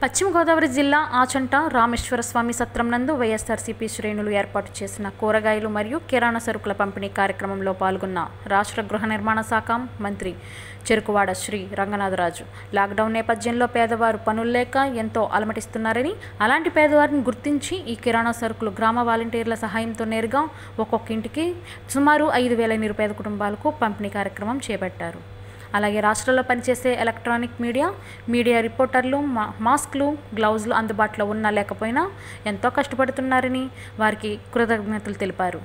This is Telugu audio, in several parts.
పశ్చిమ గోదావరి జిల్లా ఆచంట రామేశ్వర స్వామి సత్రం నందు వైఎస్ఆర్సీపీ శ్రేణులు ఏర్పాటు చేసిన కూరగాయలు మరియు కిరాణా సరుకుల పంపిణీ కార్యక్రమంలో పాల్గొన్న రాష్ట్ర గృహ నిర్మాణ శాఖ మంత్రి చెరుకువాడ శ్రీ రంగనాథరాజు లాక్డౌన్ నేపథ్యంలో పేదవారు పనులు లేక ఎంతో అలమటిస్తున్నారని అలాంటి పేదవారిని గుర్తించి ఈ కిరాణా సరుకులు గ్రామ వాలంటీర్ల సహాయంతో నేరుగా ఒక్కొక్క ఇంటికి సుమారు ఐదు వేల నిరుపేద కుటుంబాలకు పంపిణీ కార్యక్రమం చేపట్టారు అలాగే రాష్ట్రంలో పనిచేసే ఎలక్ట్రానిక్ మీడియా మీడియా రిపోర్టర్లు మా మాస్క్లు గ్లౌజులు అందుబాటులో ఉన్నా లేకపోయినా ఎంతో కష్టపడుతున్నారని వారికి కృతజ్ఞతలు తెలిపారు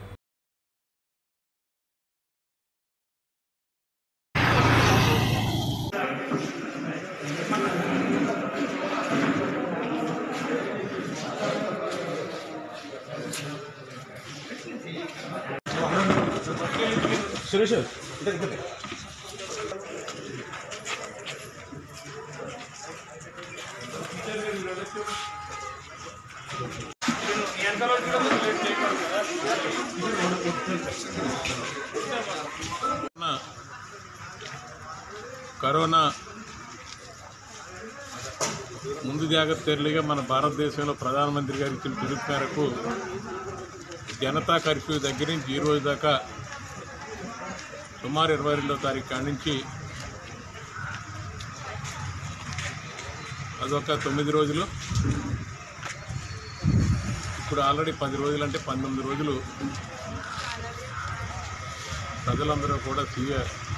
సురేష్ ఇక్కడ ఇక్కడ కరోనా ముందు జాగ్రత్త చర్యలుగా మన భారతదేశంలో ప్రధానమంత్రి గారు ఇచ్చిన పిలుపు మేరకు జనతా కర్ఫ్యూ దగ్గర నుంచి ఈ రోజు దాకా సుమారు ఇరవై రెండో తారీఖు కాడి నుంచి అదొక తొమ్మిది రోజులు ఇప్పుడు ఆల్రెడీ పది రోజులు అంటే పంతొమ్మిది రోజులు ప్రజలందరూ కూడా స్వీయ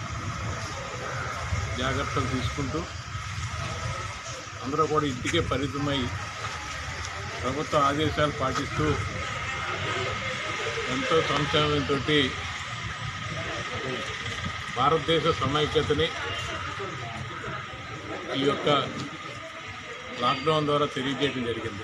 జాగ్రత్తలు తీసుకుంటూ అందరూ కూడా ఇంటికే పరిమితమై ప్రభుత్వ ఆదేశాలు పాటిస్తూ ఎంతో సంక్షేమంతో భారతదేశ సమైక్యతని ఈ యొక్క లాక్డౌన్ ద్వారా తెలియజేయడం జరిగింది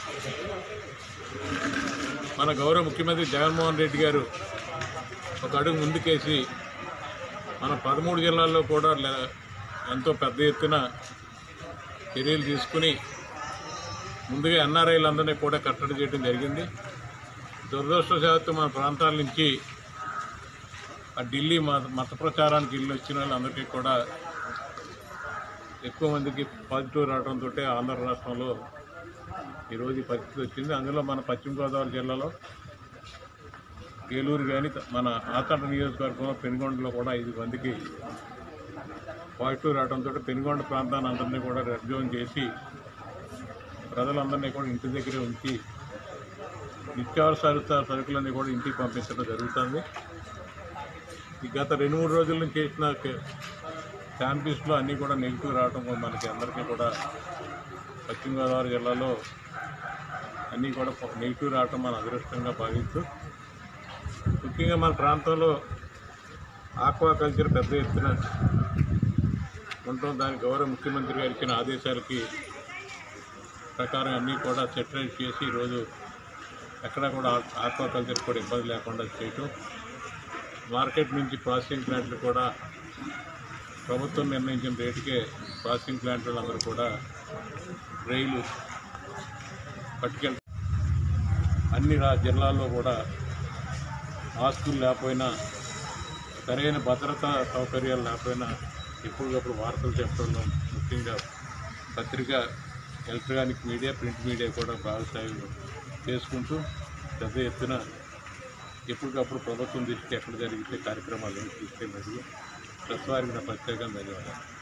మన గౌరవ ముఖ్యమంత్రి జగన్మోహన్ రెడ్డి గారు ఒక అడుగు ముందుకేసి మన పదమూడు జిల్లాల్లో కూడా లే- ఎంతో పెద్ద ఎత్తున చర్యలు తీసుకుని ముందుగా ఎన్ఆర్ఐలందరినీ కూడా కట్టడి చేయడం జరిగింది దురదృష్టవశాత్తు మన ప్రాంతాల నుంచి ఆ ఢిల్లీ మత మత ప్రచారానికి వెళ్ళి వచ్చిన వాళ్ళందరికీ కూడా ఎక్కువ మందికి పాజిటివ్ రావడంతో ఆంధ్ర రాష్ట్రంలో ఈరోజు ఈ పరిస్థితి వచ్చింది అందులో మన పశ్చిమ గోదావరి జిల్లాలో ఏలూరు కానీ మన ఆతంట నియోజకవర్గంలో పెనుగొండలో కూడా ఐదు మందికి పాజిటివ్ రావడంతో పెనుగొండ ప్రాంతాన్ని అందరినీ కూడా రెడ్ జోన్ చేసి ప్రజలందరినీ కూడా ఇంటి దగ్గరే ఉంచి నిత్యావసర సరుకులన్నీ కూడా ఇంటికి పంపించడం జరుగుతుంది ఈ గత రెండు మూడు రోజుల నుంచి చేసిన శాంపిల్స్లో అన్నీ కూడా నెగిటివ్ రావడం మనకి అందరికీ కూడా పశ్చిమ గోదావరి జిల్లాలో అన్నీ కూడా నెగిటివ్ రావడం మన అదృష్టంగా భావిస్తూ ముఖ్యంగా మన ప్రాంతంలో ఆక్వా కల్చర్ పెద్ద ఎత్తున ఉండటం దానికి గౌరవ ముఖ్యమంత్రి గారు ఇచ్చిన ఆదేశాలకి ప్రకారం అన్నీ కూడా సెటరైజ్ చేసి ఈరోజు ఎక్కడా కూడా ఆక్వా కల్చర్ కూడా ఇబ్బంది లేకుండా చేయటం మార్కెట్ నుంచి ప్రాసెసింగ్ ప్లాంట్లు కూడా ప్రభుత్వం నిర్ణయించిన రేటుకే ప్రాసెసింగ్ ప్లాంట్లు అందరూ కూడా రైలు పట్టుకెళ్ అన్ని రా జిల్లాల్లో కూడా మాస్కులు లేకపోయినా సరైన భద్రతా సౌకర్యాలు లేకపోయినా ఎప్పటికప్పుడు వార్తలు చెప్పడంలో ముఖ్యంగా పత్రిక ఎలక్ట్రానిక్ మీడియా ప్రింట్ మీడియా కూడా భాగస్వామ్యం చేసుకుంటూ పెద్ద ఎత్తున ఎప్పటికప్పుడు ప్రభుత్వం దృష్టి ఎక్కడ జరిగితే కార్యక్రమాలు తీసుకెళ్ళి ప్రెస్ వారికి నా ప్రత్యేకంగా ధన్యవాదాలు